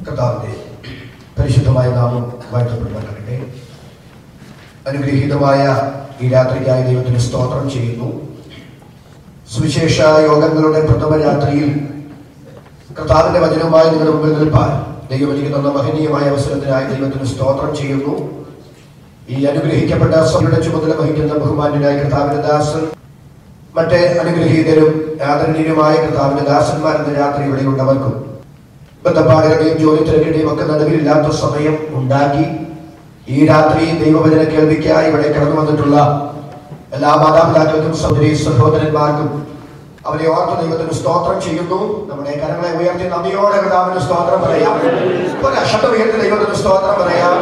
കർത്താവിന്റെ പരിശുദ്ധമായ നാമം വാഴ്ത്തപ്പെടുവാനാകട്ടെ അനുഗ്രഹീതമായ ഈ രാത്രിക്കായി ദൈവത്തിന് സ്തോത്രം ചെയ്യുന്നു സുവിശേഷ യോഗങ്ങളുടെ പ്രഥമ രാത്രിയിൽ കർത്താവിന്റെ വചനവുമായി നിങ്ങളുടെ മുമ്പിൽ നിൽപ്പാൻ ദൈവം എനിക്ക് തന്ന മഹനീയമായ അവസരത്തിനായി ദൈവത്തിന് സ്തോത്രം ചെയ്യുന്നു ഈ അനുഗ്രഹിക്കപ്പെട്ട സഭയുടെ ചുമതല വഹിക്കുന്ന ബഹുമാന്യനായ കർത്താവിന്റെ ദാസൻ മറ്റ് അനുഗ്രഹീതരും ആദരണീയരുമായ കർത്താവിന്റെ ദാസന്മാരെന്ന രാത്രി ഇവിടെ ഉണ്ടവർക്കും ബന്ധപ്പാടുകളുടെയും ജോലി തിരക്കിന്റെയും ഒക്കെ നടുവിലില്ലാത്ത സമയം ഉണ്ടാക്കി ഈ രാത്രി ദൈവവചന കേൾവിക്കായി ഇവിടെ കടന്നു വന്നിട്ടുള്ള എല്ലാ മാതാപിതാക്കൾക്കും സഹോദരി സഹോദരന്മാർക്കും അവരെ ഓർത്ത് ദൈവത്തിന് സ്തോത്രം ചെയ്യുന്നു നമ്മുടെ കരങ്ങളെ ഉയർത്തി നന്ദിയോടെ കർത്താവിന് സ്തോത്രം പറയാം ഒരു അക്ഷരം ഉയർത്തി ദൈവത്തിന് സ്തോത്രം പറയാം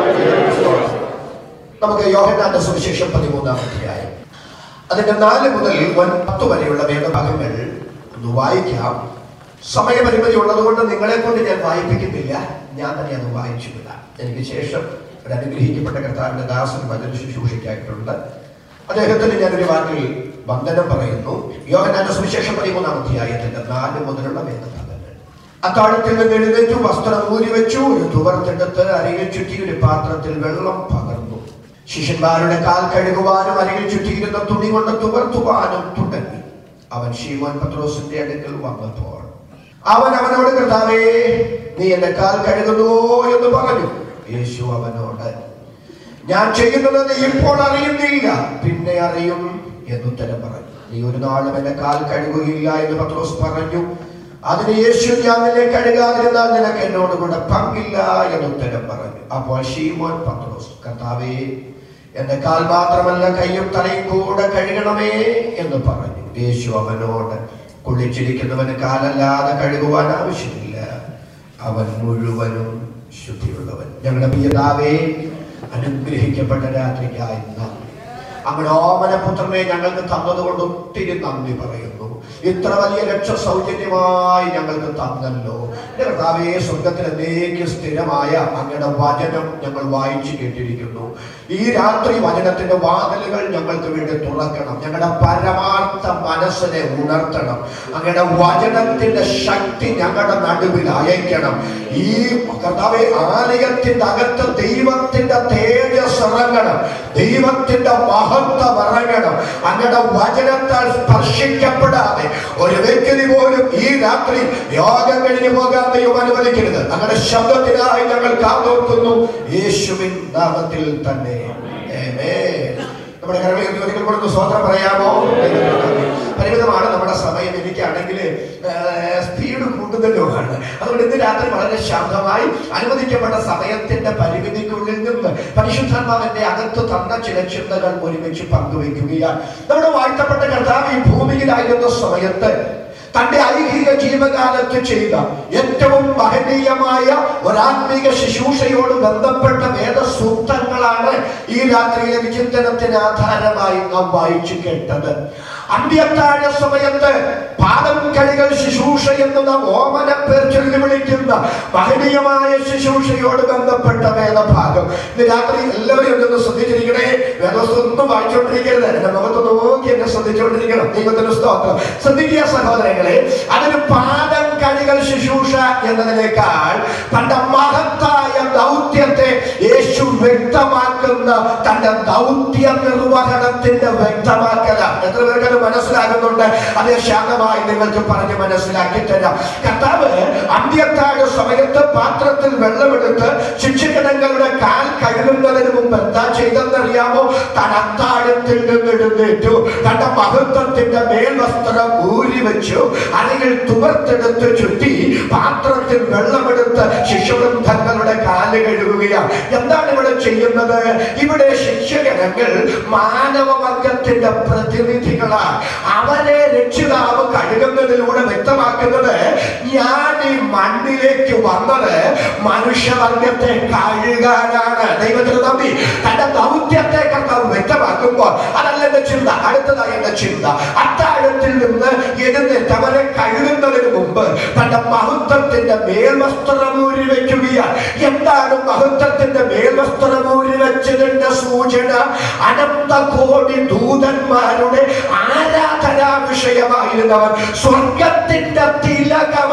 നമുക്ക് യോഹന്നാന്റെ സുവിശേഷം പതിമൂന്നാം അധ്യായം അതിന്റെ നാല് മുതൽ ഒൻ- പത്ത് വരെയുള്ള വേദഭാഗങ്ങൾ ഒന്ന് വായിക്കാം സമയപരിമിതി ഉള്ളതുകൊണ്ട് നിങ്ങളെ കൊണ്ട് ഞാൻ വായിപ്പിക്കുന്നില്ല ഞാൻ തന്നെ അത് വായിച്ചു വിടാം എനിക്ക് ശേഷം ഒരു അനുഗ്രഹിക്കപ്പെട്ട കർത്താവിന്റെ ദാസൻ വചന ശുശ്രൂഷയ്ക്കായിട്ടുണ്ട് അദ്ദേഹത്തിന് ഞാനൊരു വാക്കിൽ വന്ദനം പറയുന്നു യോഹനാന്റെ സുവിശേഷം പതിമൂന്നാം അധ്യായത്തിന്റെ നാല് മുതലുള്ള വേദഭാഗങ്ങൾ അത്താഴത്തിൽ നിന്ന് എഴുന്നേറ്റു വസ്ത്രം ഊരി വെച്ചു ഒരു തുവർത്തിടത്ത് അരികിൽ ചുറ്റി ഒരു പാത്രത്തിൽ വെള്ളം പകർന്നു ശിഷ്യന്മാരുടെ കാൽ കഴുകുവാനും അരികിൽ ചുറ്റിയിരുന്ന തുണി കൊണ്ട് തുവർത്തുവാനും തുടങ്ങി അവൻ ഷീമോൻ പത്രോസിന്റെ അടുക്കൽ വന്നപ്പോൾ അവൻ അവനോട് കർത്താവേ നീ എന്റെ കാൽ കഴുകുന്നുവോ എന്ന് പറഞ്ഞു യേശു അവനോട് ഞാൻ ചെയ്യുന്നത് നീ ഇപ്പോൾ അറിയുന്നില്ല പിന്നെ അറിയും എന്നുത്തരം പറഞ്ഞു നീ ഒരു നാളും എന്റെ കാൽ കഴുകുകയില്ല എന്ന് പത്രോസ് പറഞ്ഞു അതിന് യേശു ഞാൻ നിന്നെ കഴുകാതിരുന്നാൽ നിനക്ക് എന്നോട് കൂടെ പങ്കില്ല എന്നുത്തരം പറഞ്ഞു അപ്പോൾ ഷീമോൻ പത്രോസ് കർത്താവേ എന്റെ കാൽ മാത്രമല്ല കയ്യും തലയും കൂടെ കഴുകണമേ എന്ന് പറഞ്ഞു യേശു അവനോട് കുളിച്ചിരിക്കുന്നവന് കാലല്ലാതെ കഴുകുവാൻ ആവശ്യമില്ല അവൻ മുഴുവനും ശുദ്ധിയുള്ളവൻ ഞങ്ങളുടെ പിതാവേ അനുഗ്രഹിക്കപ്പെട്ട രാത്രിക്കായി നന്ദി അങ്ങനെ ഓമനപുത്രനെ ഞങ്ങൾക്ക് തന്നതുകൊണ്ട് ഒത്തിരി നന്ദി പറയുന്നു ഇത്ര വലിയ രക്ഷ സൗജന്യമായി ഞങ്ങൾക്ക് തന്നല്ലോ എന്റെ കർത്താവേ സ്വർഗത്തിൽ എന്നേക്ക് സ്ഥിരമായ അങ്ങയുടെ വചനം ഞങ്ങൾ വായിച്ചു കേട്ടിരിക്കുന്നു ഈ രാത്രി വചനത്തിന്റെ വാതിലുകൾ ഞങ്ങൾക്ക് വേണ്ടി തുറക്കണം ഞങ്ങളുടെ പരമാർത്ഥ മനസ്സിനെ ഉണർത്തണം അങ്ങയുടെ വചനത്തിന്റെ ശക്തി ഞങ്ങളുടെ നടുവിൽ അയക്കണം ഈ കർത്താവെ ആലയത്തിന്റെ അകത്ത് ദൈവത്തിന്റെ തേജസ് ഇറങ്ങണം ദൈവത്തിന്റെ മഹത്വം ഇറങ്ങണം അങ്ങയുടെ വചനത്താൽ സ്പർശിക്കപ്പെടാതെ ഒരു വ്യക്തി പോലും ഈ രാത്രി യോഗം കഴിഞ്ഞു പോകാൻ ദൈവം അനുവദിക്കരുത് അങ്ങയുടെ ശബ്ദത്തിനായി ഞങ്ങൾ കാതോർക്കുന്നു യേശുവിൻ നാമത്തിൽ തന്നെ ആമേൻ. നമ്മുടെ കരങ്ങളിൽ ഒരിക്കൽ കൊടുത്ത് സ്വതന്ത്രം പറയാമോ പരിമിതമാണ് നമ്മുടെ സമയം എനിക്കാണെങ്കിൽ സ്പീഡ് കൂടുതലുമാണ് അതുകൊണ്ട് ഇന്ന് രാത്രി വളരെ ശാന്തമായി അനുവദിക്കപ്പെട്ട സമയത്തിന്റെ പരിമിതിക്കുള്ളിൽ നിന്ന് പരിശുദ്ധാത്മാവിന്റെ അകത്ത് തന്ന ചില ചിന്തകൾ ഒരുമിച്ച് പങ്കുവെക്കുകയാണ് നമ്മുടെ വാഴ്ത്തപ്പെട്ട കർത്താവ് ഈ ഭൂമിയിലായിരുന്ന സമയത്ത് തന്റെ ഐഹിക ജീവകാലത്ത് ചെയ്ത ഏറ്റവും മഹനീയമായ ഒരാത്മീക ശുശ്രൂഷയോട് ബന്ധപ്പെട്ട വേദസൂക്തങ്ങളാണ് ഈ രാത്രിയിലെ വിചിന്തനത്തിന് ആധാരമായി നാം വായിച്ചു കേട്ടത് അന്ത്യത്താഴ സമയത്ത് പാദം കഴുകൽ ശുശ്രൂഷ എന്ന് നാം ഓമന പേർ ചൊല്ലി വിളിക്കുന്ന മഹനീയമായ ശുശ്രൂഷയോട് ബന്ധപ്പെട്ട വേദഭാഗം ഇന്ന് രാത്രി എല്ലാവരും ഇതൊന്ന് ശ്രദ്ധിച്ചിരിക്കണേ വേദസ്തൊന്നും വായിച്ചുകൊണ്ടിരിക്കരുത് എന്റെ മുഖത്ത് നോക്കി എന്നെ ശ്രദ്ധിച്ചുകൊണ്ടിരിക്കണം ദൈവത്തിന് സ്തോത്രം ശ്രദ്ധിക്കുക സഹോദരങ്ങളെ അതിന് പാദം കഴുകൽ ശുശ്രൂഷ എന്നതിനേക്കാൾ തന്റെ മഹത്തായ ദൗത്യത്തെ യേശു വ്യക്തമാക്കുന്ന തന്റെ ദൗത്യ നിർവഹണത്തിന്റെ വ്യക്തമാക്കല എത്ര പേർക്ക് അത് മനസ്സിലാകുന്നുണ്ട് അതേ ശാന്തമായി നിങ്ങൾക്ക് പറഞ്ഞ് മനസ്സിലാക്കി തരാം കർത്താവ് അന്ത്യത്താഴ സമയത്ത് പാത്രത്തിൽ വെള്ളമെടുത്ത് ശിക്ഷകണങ്ങളുടെ കാൽ കഴുകുന്നതിന് മുമ്പ് എന്താ ചെയ്തെന്നറിയാമോ താൻ അത്താഴത്തിൽ നിന്ന് എഴുന്നേറ്റു തന്റെ മഹത്വത്തിന്റെ മേൽവസ്ത്രം ഊരി വെച്ചു അല്ലെങ്കിൽ തുവർത്ത് ചുറ്റി പാത്രത്തിൽ വെള്ളമെടുത്ത് ശിശുവൃദ്ധങ്ങളുടെ കാല് കഴുകുകയാണ് എന്താണ് ഇവിടെ ചെയ്യുന്നത് ഇവിടെ ശിക്ഷകണങ്ങൾ മാനവവർഗത്തിന്റെ പ്രതിനിധികളാണ് അവരെ രക്ഷിതാവ് കഴുകുന്നതിലൂടെ വ്യക്തമാക്കുന്നത് ഞാൻ ഈ മണ്ണിലേക്ക് വന്നത് മനുഷ്യവർഗത്തെ കഴുകാനാണ് ദൈവത്തിന് നന്ദി തന്റെ ദൗത്യത്തെ കർത്താവ് വ്യക്തമാക്കുമ്പോൾ അതല്ല എന്റെ ചിന്ത അടുത്തതായി എന്റെ ചിന്ത അത്താഴത്തിൽ നിന്ന് എഴുന്നേറ്റ് അവരെ കഴുകുന്നതിന് മുമ്പ് തന്റെ മഹത്വത്തിന്റെ മേൽവസ്ത്രമൂരി വെക്കുകയാണ് എന്താണ് മഹത്വത്തിന്റെ മേൽവസ്ത്രമൂരി വെച്ചതിന്റെ സൂചന അനന്ത കോടി ദൂതന്മാരുടെ ആരാധനാ വിഷയമായിരുന്നവൻ സ്വർഗത്തിന്റെ തിലകമായിരുന്ന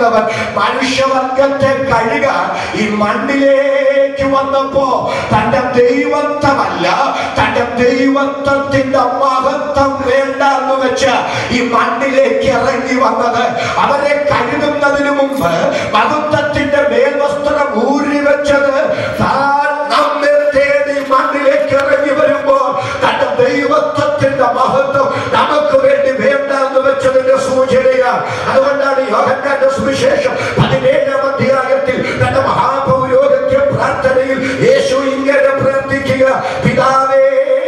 പറയുന്നവൻ മനുഷ്യവർഗത്തെ കഴുകാൻ ഈ മണ്ണിലേക്ക് വന്നപ്പോ തന്റെ ദൈവത്വമല്ല തന്റെ ദൈവത്വത്തിന്റെ മഹത്വം വേണ്ട എന്ന് വെച്ച് ഈ മണ്ണിലേക്ക് ഇറങ്ങി വന്നത് അവരെ കഴുകുന്നതിന് മുമ്പ് മഹത്വത്തിന്റെ മേൽവസ്ത്രം ഊരി വെച്ചത് താൻ നമ്മെ തേടി മണ്ണിലേക്ക് ഇറങ്ങി വരുമ്പോൾ തന്റെ ദൈവത്വത്തിന്റെ മഹത്വം നമുക്ക് വേണ്ടി വേണ്ട എന്ന് വെച്ചതിന്റെ സൂചനയാണ് അതുകൊണ്ടാണ് യോഹന്നാന്റെ സുവിശേഷം പതിനേഴാം അധ്യായത്തിൽ തന്റെ മഹാപൗരോഗത്യ പ്രാർത്ഥനയിൽ യേശു ഇങ്ങനെ പ്രാർത്ഥിക്കുക പിതാവേ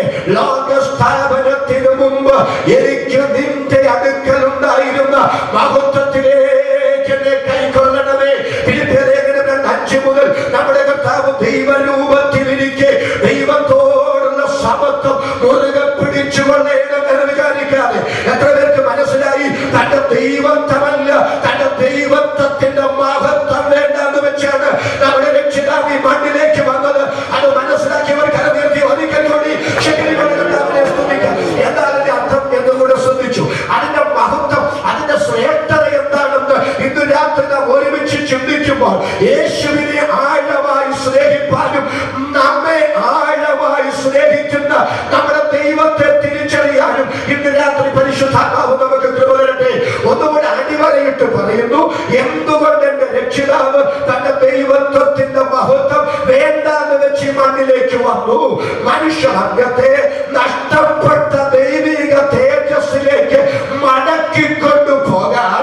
ലോക സ്ഥാപനത്തിനു മുമ്പ് എനിക്ക് നിന്റെ അടുക്കലുണ്ടായിരുന്ന മഹത്വത്തിലേക്ക് എന്നെ കൈക്കൊള്ളണമേ ഫിലിപ്പിയലേഖനം രണ്ട് അഞ്ച് മുതൽ നമ്മുടെ കർത്താവ് ദൈവരൂപത്തിൽ ഇരിക്കെ ദൈവത്തോടുള്ള സമത്വം മുറുകെ പിടിച്ചുകൊള്ളേണം എന്ന് വിചാരിക്കാതെ എത്ര പേർക്ക് മനസ്സിലായി തന്റെ ദൈവത്വമല്ല തന്റെ ദൈവത്വത്തിന്റെ മഹത്വം വേണ്ട എന്ന് വെച്ചാണ് നമ്മുടെ രക്ഷിതാവ് ഈ മണ്ണിലേക്ക് വന്നത് അത് മനസ്സിലാക്കിയവർ കരനീർത്തി ഒരിക്കൽ കൂടി ശക്തികൊണ്ട് കർത്താവിനെ സ്തുതിക്കാം എന്താണ് അതിന്റെ അർത്ഥം എന്നും കൂടെ ശ്രദ്ധിച്ചു അതിന്റെ മഹത്വം അതിന്റെ ശ്രേഷ്ഠത എന്താണെന്ന് ഇന്ന് രാത്രി നാം ഒരുമിച്ച് ചിന്തിക്കുമ്പോൾ യേശുവിനെ ആഴമായി സ്നേഹിപ്പാനും നമ്മെ ആഴമായി സ്നേഹിക്കുന്ന നമ്മുടെ ദൈവത്തെ തിരിച്ചറിയാനും ഇന്ന് രാത്രി പരിശുദ്ധാത്മാവ് നമുക്ക് കൃപ തരട്ടെ ഒന്നുകൂടെ അടിവരയിട്ട് പറയുന്നു എന്തുകൊണ്ട് എന്റെ രക്ഷിതാവ് തന്റെ ദൈവത്വത്തിന്റെ മഹത്വം വേണ്ടാന്ന് വെച്ച് ഈ മണ്ണിലേക്ക് വന്നു മനുഷ്യവർഗത്തെ നഷ്ടപ്പെട്ട ദൈവിക തേജസ്സിലേക്ക് മടക്കിക്കൊണ്ടു പോകാൻ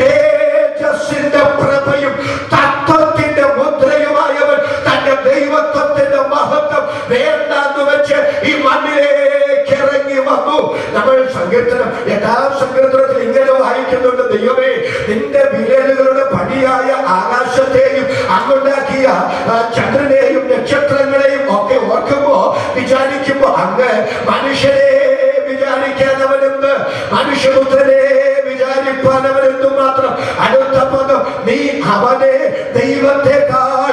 തേജസ്സിന്റെ പ്രഭയും തത്വത്തിന്റെ മുദ്രയുമായവൻ തന്റെ ദൈവത്വത്തിന്റെ മഹത്വം വേണ്ടാന്ന് വെച്ച് ഈ മണ്ണിലേക്ക് ഇറങ്ങി വന്നു നമ്മൾ സങ്കീർത്തനം എട്ടാം സങ്കീർത്തനത്തിൽ ഇങ്ങനെ വായിക്കുന്നുണ്ട് ദൈവമേ നിന്റെ വിരലുകളുടെ പടിയായ ആകാശത്തെയും അങ്ങുണ്ടാക്കിയ ആ, ചന്ദ്രനെയും നക്ഷത്രങ്ങളെയും ഒക്കെ ഓർക്കുമ്പോ വിചാരിക്കുമ്പോ അങ്ങ് മനുഷ്യരെ വിചാരിക്കാൻ അവനെന്ന് മനുഷ്യപുത്രനെ വിചാരിപ്പാൻ അവനെന്തു മാത്രം അടുത്ത പദം നീ അവനെ ദൈവത്തെക്കാൾ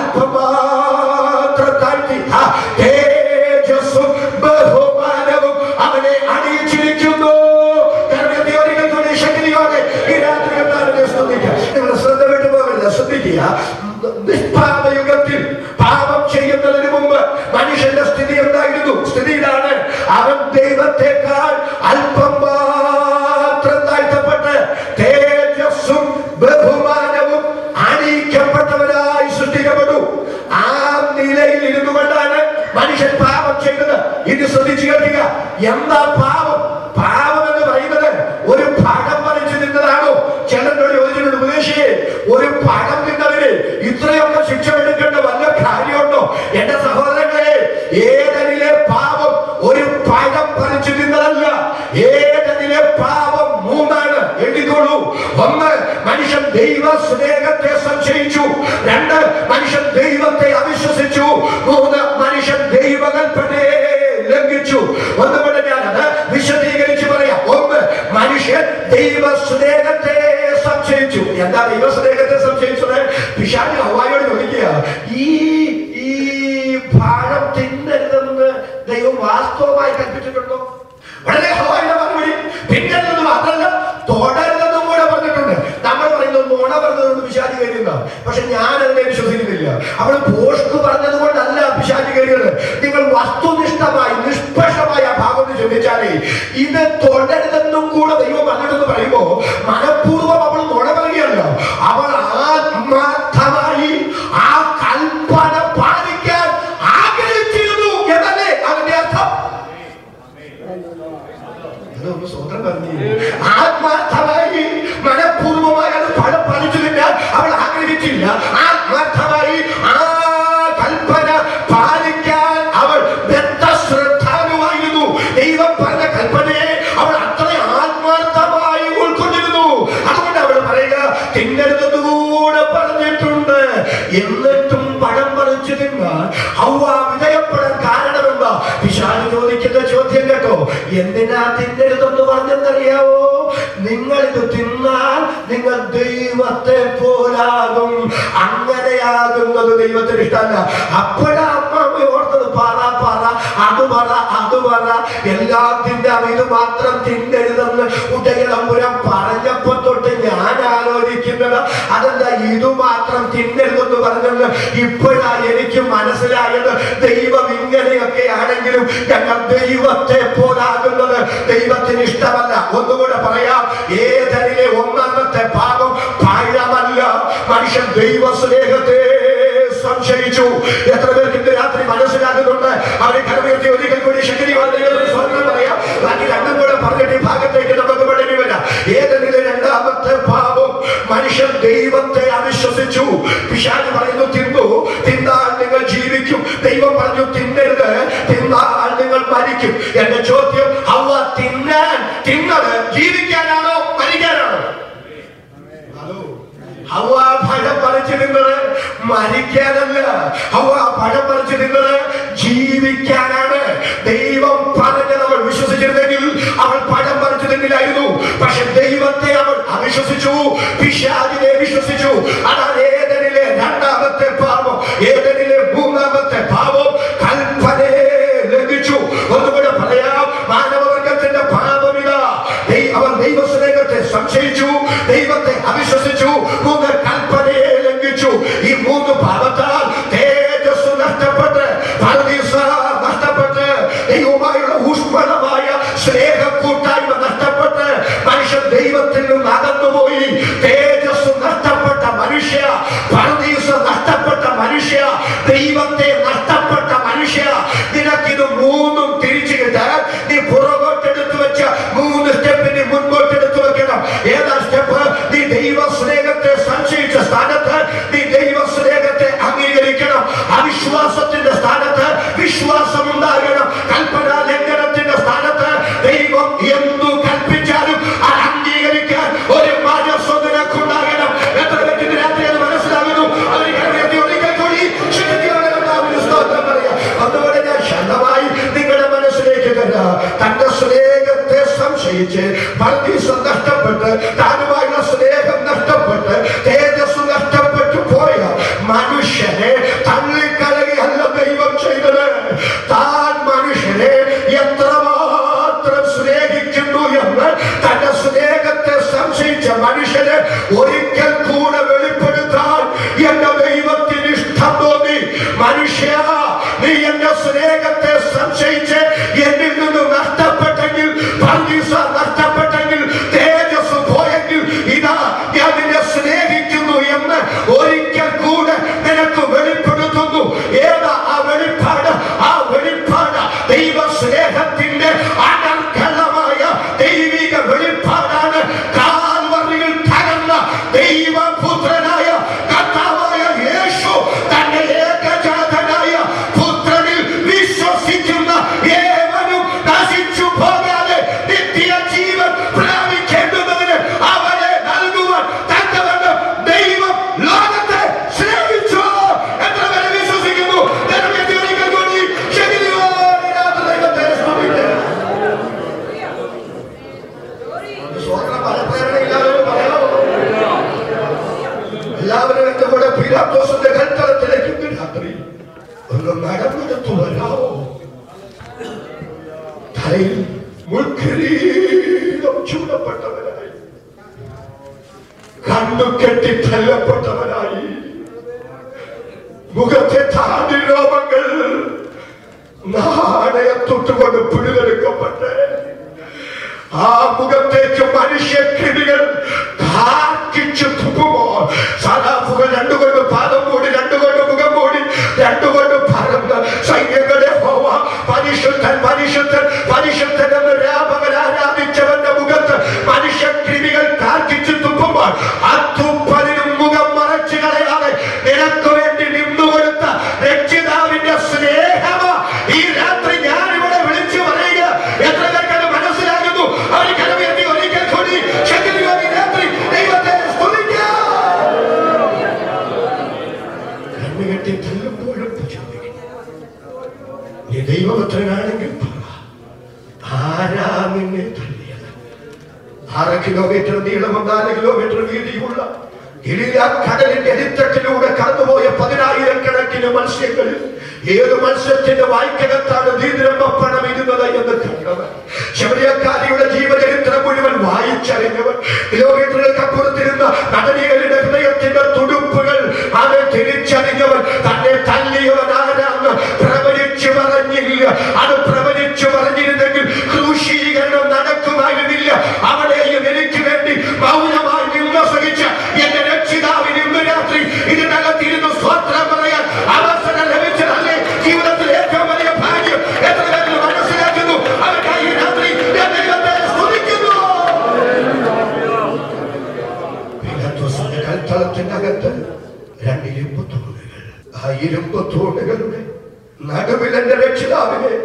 അല്പമാത്രം താഴ്ത്തി ആ, തേജസ്സും ബഹുമാനവും അവനെ അണിയിച്ചിരിക്കുന്നു കർമ്മത്തെ ഒരിക്കൽ കൂടി ശക്തിയോടെ ഈ രാത്രി കർത്താവിനെ സ്തുതിക്കാം. നിങ്ങൾ ശ്രദ്ധ വിട്ടു പോകരുത് ശ്രദ്ധിക്കുക നിഷ്പാപയുഗത്തിൽ പാപം ചെയ്യുന്നതിന് മുമ്പ് മനുഷ്യന്റെ സ്ഥിതി എന്തായിരുന്നു സ്ഥിതിയിലാണ് അവൻ ദൈവത്തെക്കാൾ അല്പം മാത്രം താഴ്ത്തപ്പെട്ട് തേജസ്സും ബഹുമാനവും അണിയിക്കപ്പെട്ടവരായി സൃഷ്ടിക്കപ്പെട്ടു ആ നിലയിൽ ഇരുന്നു കൊണ്ടാണ് മനുഷ്യൻ പാപം ചെയ്തത് ഇത് ശ്രദ്ധിച്ചു കേൾക്കുക എന്താ പാപം പാപം എന്ന് പറയുന്നത് ഒരു പഴം പറിച്ചു നിന്നതാണോ ചിലരോട് യോജിച്ചിട്ടുണ്ട് ഉപദേശിയെ ഒരു പഴം തിന്നതിന് ഇത്രയൊക്കെ ശിക്ഷ എടുക്കേണ്ട വല്ല കാര്യമുണ്ടോ എന്റെ സഹോദരങ്ങളെ ഏതനിലെ പാപം ഒരു പഴം പറിച്ചു തിന്നതല്ല ഏതനിലെ പാപം മൂന്നാണ് എഴുതിക്കോളൂ ഒന്ന് മനുഷ്യൻ ദൈവ സ്നേഹത്തെ സംശയിച്ചു രണ്ട് മനുഷ്യൻ ദൈവത്തെ അവിശ്വസിച്ചു മൂന്ന് മനുഷ്യൻ ദൈവകൽപ്പനയെ ലംഘിച്ചു ഒന്നുകൊണ്ട് ഞാൻ അത് വിശദീകരിച്ച് പറയാം ഒന്ന് മനുഷ്യൻ ദൈവ സ്നേഹത്തെ സംശയിച്ചു എന്താ ദൈവ സ്നേഹത്തെ സംശയിച്ചത് പിശാചി ഹവായോട് ചോദിക്കുക ഈ ഈ പഴം തിന്നരുതെന്ന് ദൈവം വാസ്തവമായി കൽപ്പിച്ചിട്ടുണ്ടോ വളരെ ഹവായുടെ മറുപടി പിന്നല്ലെന്ന് മാത്രമല്ല തുടരുന്നതും കൂടെ പറഞ്ഞിട്ടുണ്ട് നമ്മൾ പറയുന്നത് നുണ പറഞ്ഞതുകൊണ്ട് പിശാചി കയറിയുന്ന പക്ഷെ ഞാൻ അതിനെ വിശ്വസിക്കുന്നില്ല അവൾ പോസ്റ്റ് പറഞ്ഞത് കൊണ്ടല്ല പിശാചി കയറിയത് നിങ്ങൾ വസ്തുനിഷ്ഠമായി നിഷ്പക്ഷമായി ആ ഭാഗം ഒന്ന് ചിന്തിച്ചാലേ ഇത് തുടരുതെന്നും കൂടെ ദൈവം പറഞ്ഞിട്ടെന്ന് പറയുമ്പോ മനഃപൂർവ്വം അവൾ നുണ പറയുകയല്ല അവൾ ആത്മാർത്ഥമായി ആ കൽപ്പന പാലിക്കാൻ ആഗ്രഹിച്ചിരുന്നു എന്നല്ലേ അതിന്റെ അർത്ഥം ഇതൊന്ന് സ്വതന്ത്രം പറഞ്ഞേ. ആത്മാർത്ഥമായി മനഃപൂർവ്വമായി അത് പണം പറിച്ചു തിന്നാൻ അവൾ ആഗ്രഹിച്ചില്ല ആത്മാർത്ഥമായി ആ കൽപ്പന പാലിക്കാൻ അവൾ ബദ്ധശ്രദ്ധാലുവായിരുന്നു ദൈവം പറഞ്ഞ കൽപ്പനയെ അവൾ അത്ര ആത്മാർത്ഥമായി ഉൾക്കൊണ്ടിരുന്നു അതുകൊണ്ട് അവൾ പറയുക തിന്നരുതെന്നുകൂടെ പറഞ്ഞിട്ടുണ്ട് എന്നിട്ടും പഴം പറിച്ചു തിന്നാൻ ഹൗവ വിജയപ്പെടാൻ കാരണമെന്താ പിശാച് ചോദിക്കുന്ന ചോദ്യം കേട്ടോ എന്തിനാ തിന്നരുതെന്ന് പറഞ്ഞെന്നറിയാവോ നിങ്ങൾ ഇത് തിന്നാൽ നിങ്ങൾ ദൈവത്തെ പോലാകും അങ്ങനെയാകുന്നത് ദൈവത്തിന് ഇഷ്ടമല്ല അപ്പോഴാ അമ്മ ഓർത്തത് പറ പറ അത് പറ അത് പറ എല്ലാം തിന്നാം ഇത് മാത്രം തിന്നരുതെന്ന് ഉദയനപുരം പറഞ്ഞപ്പോ തൊട്ട് ഞാൻ ആലോചിക്കുന്നത് അതെന്താ ഇത് മാത്രം തിന്നരുതെന്ന് പറഞ്ഞത് ഇപ്പോഴാ എനിക്ക് മനസ്സിലായത് ദൈവം ഇങ്ങനെയൊക്കെ ആണെങ്കിലും ഞങ്ങൾ ദൈവത്തെ പോലാകുന്നത് ദൈവത്തിന് ഇഷ്ടമല്ല ഒന്നുകൂടെ പറയാം ഏതനിലെ ഒന്നാമത്തെ ഭാഗം പഴമല്ല മനുഷ്യൻ ദൈവ സ്നേഹത്തെ സംശയിച്ചു എത്ര പേർക്ക് ഇന്ന് രാത്രി മനസ്സിലാകുന്നുണ്ട് അവരെ കരമേറ്റി ഒരിക്കൽ കൂടി ശക്തി സ്വർണ്ണം പറയാം ബാക്കി രണ്ടും കൂടെ പറഞ്ഞിട്ട് ഈ ഭാഗത്തേക്ക് നമുക്ക് മടങ്ങി വരാം ഏതെങ്കിലും രണ്ടാമത്തെ ഭാവം മനുഷ്യൻ ദൈവത്തെ അവിശ്വസിച്ചു പിശാച് പറയുന്നു തിന്നു തിന്നാൽ നിങ്ങൾ ജീവിക്കും ദൈവം പറഞ്ഞു തിന്നരുത് തിന്നാൽ നിങ്ങൾ മരിക്കും എന്റെ ചോദ്യം അവ തിന്നാൻ തിന്നത് ജീവിക്കാനാണോ മരിക്കാനാണോ ഹലോ ഹവ പഴം പറിച്ചു നിന്നത് മരിക്കാനല്ല ഹവ പഴം പറിച്ചു നിന്നത് ജീവിക്കാനാണ് ദൈവം പറഞ്ഞത് അവൾ വിശ്വസിച്ചിരുന്നെങ്കിൽ അവൾ പഴം പറിച്ചു നിന്നില്ലായിരുന്നു പക്ഷെ ദൈവത്തെ അവൾ അവിശ്വസിച്ചു പിശാചിനെ വിശ്വസിച്ചു അതാണ് ഏതനിലെ രണ്ടാമത്തെ പാപം ഏതനിലെ മൂന്നാമത്തെ പാപം കൽപ്പനയെ ലംഘിച്ചു ഒന്നുകൂടെ പറയാം മാനവവർഗത്തിന്റെ പാപമിതാ ദൈ- അവൻ ദൈവസ്നേഹത്തെ സംശയിച്ചു ദൈവത്തെ അവിശ്വസിച്ചു മൂന്ന് കൽപ്പനയെ ലംഘിച്ചു ഈ മൂന്ന് പാപത്താൽ തേജസ് നഷ്ടപ്പെട്ട് പരദീസ നഷ്ടപ്പെട്ട് ദൈവവുമായുള്ള ഊഷ്മളമായ സ്നേഹ കൂട്ടായ്മ നഷ്ടപ്പെട്ട് മനുഷ്യൻ ദൈവത്തിൽ നിന്ന് അകന്നുപോയി തേജസ് നഷ്ടപ്പെട്ട മനുഷ്യ പരദീസ നഷ്ടപ്പെട്ട മനുഷ്യ ദൈവത്തെ നഷ്ടപ്പെട്ട മനുഷ്യ നിനക്കിത് മൂന്നും തിരിച്ചു കിട്ടാൻ നീ പുറകോട്ടെടുത്ത് വെച്ച മൂന്ന് സ്റ്റെപ്പിന് മുൻപോട്ടെടുത്ത് വെക്കണം ഏതാ സ്റ്റെപ്പ് നീ ദൈവ സ്നേഹത്തെ സംശയിച്ച സ്ഥാനത്ത് നീ ദൈവ സ്നേഹത്തെ അംഗീകരിക്കണം അവിശ്വാസത്തിന്റെ സ്ഥാനത്ത് വിശ്വാസം ഉണ്ടാകണം കൽപ്പന ലംഘനത്തിന്റെ സ്ഥാനത്ത് ദൈവം എന്തു കൽപ്പിച്ചാലും അത് അംഗീകരിക്കാൻ ഒരു മനസ്സ് നിനക്കുണ്ടാകണം എത്ര വ്യക്തി രാത്രി അത് മനസ്സിലാകുന്നു അവർ കരുതി ഒരിക്കൽ കൂടി ശക്തിയോടെ കർത്താവിന് സ്തോത്രം പറയാം അതുപോലെ ഞാൻ ശാന്തമായി നിങ്ങളുടെ മനസ്സിലേക്ക് തരാം തന്റെ സ്നേഹത്തെ സംശയിച്ച് പർദീസം നഷ്ടപ്പെട്ട് താനുമായുള്ള സ്നേഹം നഷ്ടപ്പെട്ട് തേജസ് നഷ്ടപ്പെട്ടു പോയ മനുഷ്യനെ തള്ളിക്കളയല്ല ദൈവം ചെയ്തത് താൻ മനുഷ്യനെ എത്രമാത്രം സ്നേഹിക്കുന്നു എന്ന് തന്റെ സ്നേഹത്തെ സംശയിച്ച മനുഷ്യനെ ഒരിക്കൽ കൂടെ വെളിപ്പെടുത്താൻ എന്റെ ദൈവത്തിന് ഇഷ്ടം തോന്നി മനുഷ്യ നീ എന്റെ സ്നേഹത്തെ സംശയിച്ച് എന്നിൽ നിന്ന് നഷ്ടപ്പെട്ടെങ്കിൽ പർദീസ നഷ്ടപ്പെട്ടെങ്കിൽ തേജസ് പോയെങ്കിൽ ഇതാ ഞാൻ നിന്നെ സ്നേഹിക്കുന്നു എന്ന് ഒരിക്കൽ കൂടെ നിനക്ക് വെളിപ്പെടുത്തുന്നു ഏതാ ആ വെളിപ്പാട് ആ വെളിപ്പാട് ദൈവ സ്നേഹത്തിന്റെ അനർഘലമായ ദൈവിക വെളിപ്പാടാണ് കാൽവറിയിൽ തകർന്ന ദൈവപുത്രനായ കർത്താവായ യേശു തന്റെ ഏകജാതനായ പുത്രനിൽ വിശ്വസിക്കുന്ന ഏവനും നശിച്ചു പോകാതെ നിത്യജീവൻ പ്രാപിക്കേണ്ടുന്നതിന് അവനെ നൽകുവാൻ തക്കവണ്ണം ദൈവം ലോകത്തെ സ്നേഹിച്ചു എത്ര പേരെ വിശ്വസിക്കുന്നു ദൈവത്തെ ഒരിക്കൽ കൂടി ശക്തിയോടെ രാത്രി ദൈവത്തെ സ്തുതിക്കുന്നു. സ്വന്തം ഫലപ്രേരണയില്ലാതെ പറയാമോ എല്ലാവരും എന്റെ കൂടെ പീലാത്തോസിന്റെ കൽത്തലത്തിലേക്ക് ഇന്ന് രാത്രി ഒന്ന് നടന്നെടുത്തു വരാമോ തലയിൽ മുൾക്കിരീടം ചൂടപ്പെട്ടവനായി കണ്ണു കെട്ടി തല്ലപ്പെട്ടവനായി മുഖത്തെ താടി രോമങ്ങൾ നാണയത്തൊട്ടുകൊണ്ട് പിടിതെടുക്കപ്പെട്ട് ആ മുഖത്തേക്ക് മനുഷ്യക്രിമികൾ കാർക്കിച്ചു തുപ്പുമ്പോൾ സദാഫുകൾ രണ്ടുകൊണ്ട് പാദം മൂടി രണ്ടുകൊണ്ട് മുഖം മൂടി രണ്ടുകൊണ്ട് പറന്ന് സൈന്യങ്ങളെ പോവ പരിശുദ്ധൻ പരിശുദ്ധൻ പരിശുദ്ധൻ എന്ന് രാപകൽ ആരാധിച്ചവന്റെ മുഖത്ത് മനുഷ്യക്രിമികൾ കാർക്കിച്ചു തുപ്പുമ്പോൾ ആ തുപ്പലിനും മുഖം മറച്ചു കളയാതെ നിനക്ക് വേണ്ടി നിന്നുകൊടുത്ത രക്ഷിതാവിന്റെ സ്നേഹമ ഈ രാത്രി ഞാൻ ഇവിടെ വിളിച്ചു പറയുക എത്ര പേർക്കത് മനസ്സിലാകുന്നു അവർ കരവേണ്ടി ഒരിക്കൽ കൂടി ശക്തിയോടെ ഈ രാത്രി ദൈവത്തെ സ്തുതിക്കാം കണ്ണുകെട്ടി തല്ലുമ്പോഴും ചോദിക്കും നീ ദൈവപുത്രനാണെങ്കിൽ പറ ആരാ നിന്നെ തല്ലിയത് ആറ് കിലോമീറ്റർ നീളവും നാല് കിലോമീറ്റർ വീതിയുമുള്ള ഗലീല കടലിന്റെ അടിത്തട്ടിലൂടെ കടന്നുപോയ പതിനായിരക്കണക്കിന് മത്സ്യങ്ങളിൽ ഏത് മത്സ്യത്തിന്റെ വായിക്കകത്താണ് നീതിരമ്പണം ഇരുന്നത് എന്ന് കണ്ടവൻ ശബരിയക്കാരിയുടെ ജീവചരിത്രം മുഴുവൻ വായിച്ചറിഞ്ഞവൻ കിലോമീറ്ററുകൾക്ക് അപ്പുറത്തിരുന്ന കൂടാരത്തിനകത്ത് രണ്ട് ഇരുമ്പ് തൂണുകൾ ആ ഇരുമ്പ് തൂണുകളുടെ നടുവിൽ എന്റെ രക്ഷിതാവിനെ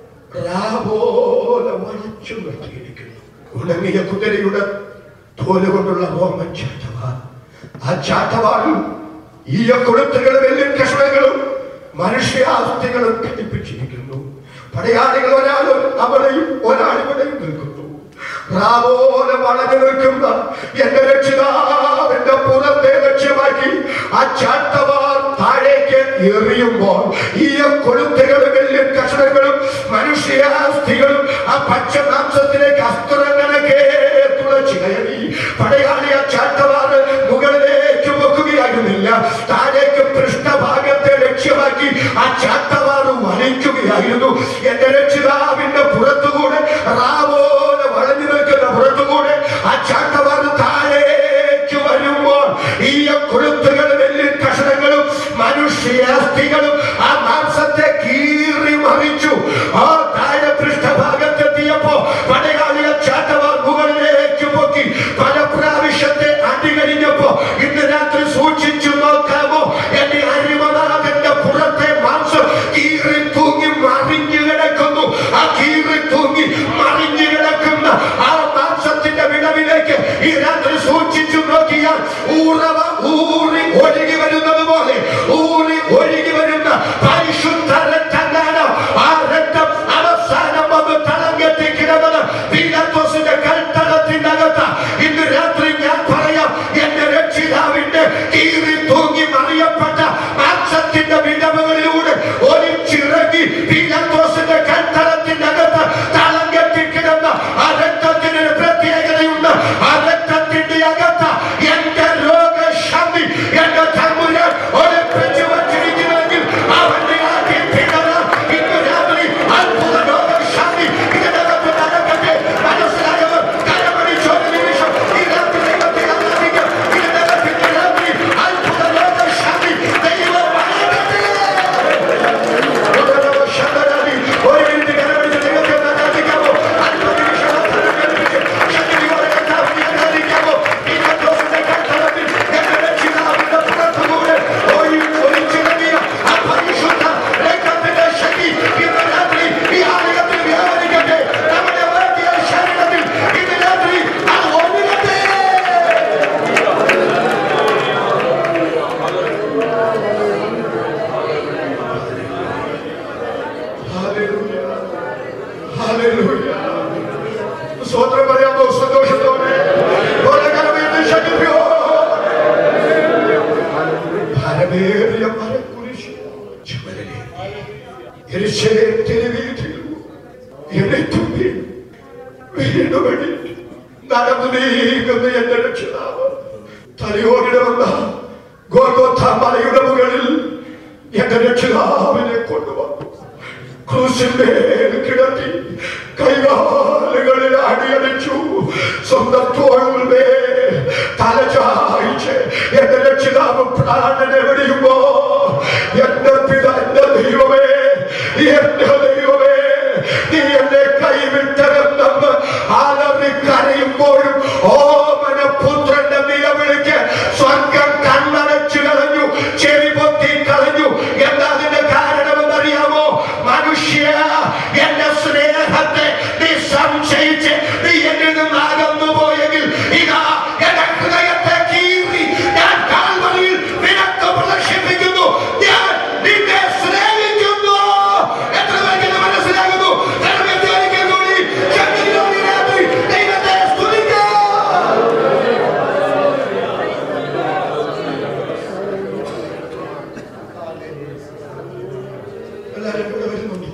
രാപോലെ വളച്ചു നിർത്തിയിരിക്കുന്നു ഉണങ്ങിയ കുതിരയുടെ തോല് കൊണ്ടുള്ള റോമൻ ചാട്ടവാൻ ആ ചാട്ടവാനും ഈ കൊളുത്തുകളും എല്ലും കഷ്ണങ്ങളും മനുഷ്യാസ്ഥികളും ഘടിപ്പിച്ചിരിക്കുന്നു പടയാളികൾ ഒരാളും അവിടെയും ഒരാളിവിടെയും നിൽക്കുന്നു റാവോലെ വളഞ്ഞു നിൽക്കുന്ന എന്റെ രക്ഷിതാവിന്റെ പുറത്തെ ലക്ഷ്യമാക്കി ആ ചാട്ടവാർ താഴേക്ക് എറിയുമ്പോൾ ഈ കൊളുത്തുകളും വലിയ കഷണങ്ങളും മനുഷ്യാസ്ഥികളും ആ പച്ചമാംസത്തിലേക്ക് അസ്ത്രങ്ങളൊക്കെ തുളച്ചു കയറി പടയാളി ആ ചാട്ടവാറ് മുകളിലേക്ക് വെക്കുകയായിരുന്നില്ല താഴേക്ക് പൃഷ്ഠഭാഗത്തെ ലക്ഷ്യമാക്കി ആ ചാട്ടവാറ് വലിക്കുകയായിരുന്നു എന്റെ രക്ഷിതാവിന്റെ പുറത്തുകൂടെ റാവോലെ വളഞ്ഞു നിൽക്കുന്ന പുറത്തുകൂടെ ആ ചാട്ടവാറ് താഴേക്ക് വരുമ്പോൾ ഈ കൊളുത്തുകളും വലിയ കഷണങ്ങളും മനുഷ്യാസ്ഥികളും ആ മാംസത്തെ കീറി മറിച്ചു ആ താഴെ പൃഷ്ഠഭാഗത്തെത്തിയപ്പോ പടയാളികൾ ചാട്ടവാർ മുകളിലേക്ക് പൊക്കി പല പ്രാവശ്യത്തെ അടി കഴിഞ്ഞപ്പോ ഇന്ന് രാത്രി സൂക്ഷിച്ചു നോക്കാമോ എന്റെ അരിമനാഥന്റെ പുറത്തെ മാംസം കീറി തൂങ്ങി മറിഞ്ഞു കിടക്കുന്നു ആ കീറി തൂങ്ങി മറിഞ്ഞു കിടക്കുന്ന ആ മാംസത്തിന്റെ വിടവിലേക്ക് ഈ രാത്രി സൂക്ഷിച്ചു നോക്കിയാൽ ഊറവ ഊറി ഒഴുകി വരുന്നത് പോലെ ഊറി ഒഴുകി വരുന്ന പരിശുദ്ധ രക്തദാനം ആ രക്തം അവസാനം വന്ന് തളം കെട്ടി കിടന്നത് പീലാത്തോസിന്റെ കൽത്തളത്തിനകത്ത് ഇന്ന് രാത്രി ഞാൻ പറയാം എന്റെ രക്ഷിതാവിന്റെ കീറി തൂങ്ങി മറിയപ്പെട്ട മാംസത്തിന്റെ വിടവുകളിലൂടെ ഒലിച്ചിറങ്ങി പീലാത്തോസിന്റെ കൽത്തളത്തിനകത്ത് തളം കെട്ടി കിടന്ന ആ രക്തത്തിന് ഒരു പ്രത്യേകതയുണ്ട് ആ രക്തത്തിന്റെ അകത്ത് എന്റെ രോഗശാന്തി എന്റെ തമ്പുരാൻ ഒളിപ്പിച്ചു വച്ചിരിക്കുന്നെങ്കിൽ അവന്റെ ആദ്യ പിണറ് ഇന്ന് രാത്രി അത്ഭുത രോഗശാന്തി ഇതിനകത്ത് നടക്കട്ടെ മനസ്സിലായവർ കരമടിച്ചോ നിമിഷം ഈ രാത്രി ദൈവത്തെ ആരാധിക്കാം ഇതിനകത്തിന്റെ രാത്രി അത്ഭുത രോഗശാന്തി ദൈവം വളരട്ടെ ഒരു മിനിറ്റ് കരമടിച്ച് ദൈവത്തെ ആരാധിക്കാമോ അല്പ നിമിഷം ആരാധിച്ച് ശക്തിയോടെ കർത്താവിനെ ആരാധിക്കാമോ ഈ കർത്താവിന്റെ കർത്തവ്യത്തിൽ എന്റെ രക്ഷിതാവിന്റെ പുറത്തുകൂടെ ഒഴി ഒഴിച്ചിറങ്ങിയ ആ പരിശുദ്ധ രക്തത്തിന്റെ ശക്തി ഇന്ന് രാത്രി ഈ ആലയത്തിൽ വ്യാപരിക്കട്ടെ നമ്മുടെ വേണ്ടിയ ശരീരത്തിൽ ഇന്ന് രാത്രി അത് ഒഴുകട്ടെ Hallelujah. Hallelujah. സ്വോത്രം പറയാമോ സന്തോഷത്തോടെ ഓരോ കരമേന്തി ശക്തിയോ ഭാരമേറിയ മരക്കുരിശ് ചുമലിലെ യെരൂശലേം തെരുവീഥിയിൽ എഴുത്തുമ്പി വീടുവഴി നടന്നു നീങ്ങുന്ന എന്റെ രക്ഷിതാവ് തലയോടിടെ വന്ന ഗോഗോഥ മലയുടെ മുകളിൽ എന്റെ രക്ഷിതാവിനെ കൊണ്ടുവന്നു ക്രൂശിന്മേൽ കിടത്തി കൈകാലുകളിൽ അടിയടിച്ചു സ്വന്തം തോൾമേ തല ചായ്ച്ച് എന്റെ രക്ഷിതാവ് പ്രാണനെ വെടിയുമ്പോ എന്റെ പിത എന്റെ ദൈവമേ എന്റെ ദൈവമേ നീ എന്നെ കൈവിട്ടരെന്ന് ആലറി കരയുമ്പോഴും ഓമന പുത്രന്റെ നിലവിളിക്ക് സ്വർഗം കണ്ണടച്ചു കളഞ്ഞു ചെവി പൊത്തി കളഞ്ഞു എന്താ അതിന്റെ കാരണമെന്നറിയാമോ മനുഷ്യ എന്റെ സ്നേഹത്തെ നീ സംശയിച്ച് നീ എന്നിൽ നിന്ന് അകന്നു പോയെങ്കിൽ ഇതാ എന്റെ ഹൃദയത്തെ കീറി ഞാൻ കാൽവരിയിൽ നിനക്ക് പ്രദർശിപ്പിക്കുന്നു ഞാൻ നിന്നെ സ്നേഹിക്കുന്നു എത്ര പേർക്ക് ഇത് മനസ്സിലാകുന്നു ദൈവത്തെ ഒരിക്കൽ കൂടി ശക്തിയോടെ രാത്രി ദൈവത്തെ സ്തുതിക്കാം എല്ലാവരും കൂടെ വരുന്നുണ്ടോ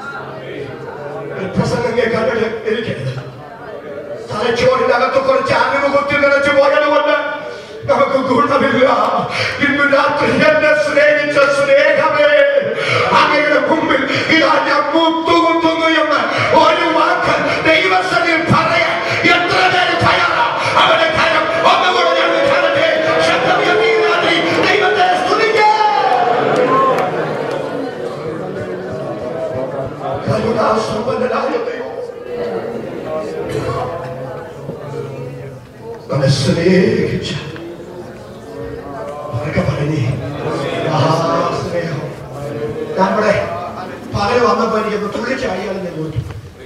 പ്രസംഗം കേൾക്കാൻ ഇരിക്കരുത് തലച്ചോറിനകത്ത് കുറച്ച് അറിവ് കുത്തി നിറച്ചു പോയതുകൊണ്ട് നമുക്ക് ഗുണമില്ല ഇന്ന് രാത്രി എന്നെ സ്നേഹിച്ച സ്നേഹമേ അങ്ങയുടെ മുമ്പിൽ ഇതാ ഞാൻ മുത്തുകുത്തുന്നു എന്ന് ഒരു വാക്ക് ദൈവസ്ഥയിൽ പറയാൻ എത്ര പേര് തയ്യാറാ അവന്റെ കരം ഒന്നുകൂടെ ഞാൻ കാണട്ടെ ശബ്ദമുയർത്തി ഈ രാത്രി ദൈവത്തെ സ്തുതിക്കാം കരുണാസമ്പന്നനായ ദൈവം നമ്മെ സ്നേഹിച്ച നമ്മുടെ പകല് വന്നപ്പോ എനിക്ക് തുള്ളിച്ചാടിയാലും ഞാൻ നോക്കി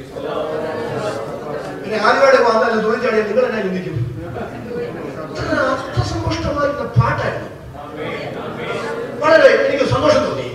പിന്നെ ആദ്യമായിട്ട് വന്നാലും തുള്ളിച്ചാടിയാൽ നിങ്ങൾ എന്നെ ചിന്തിക്കും ഇത്ര അർത്ഥസമ്പുഷ്ടമായിരുന്ന പാട്ടായിരുന്നു വളരെ എനിക്ക് സന്തോഷം തോന്നി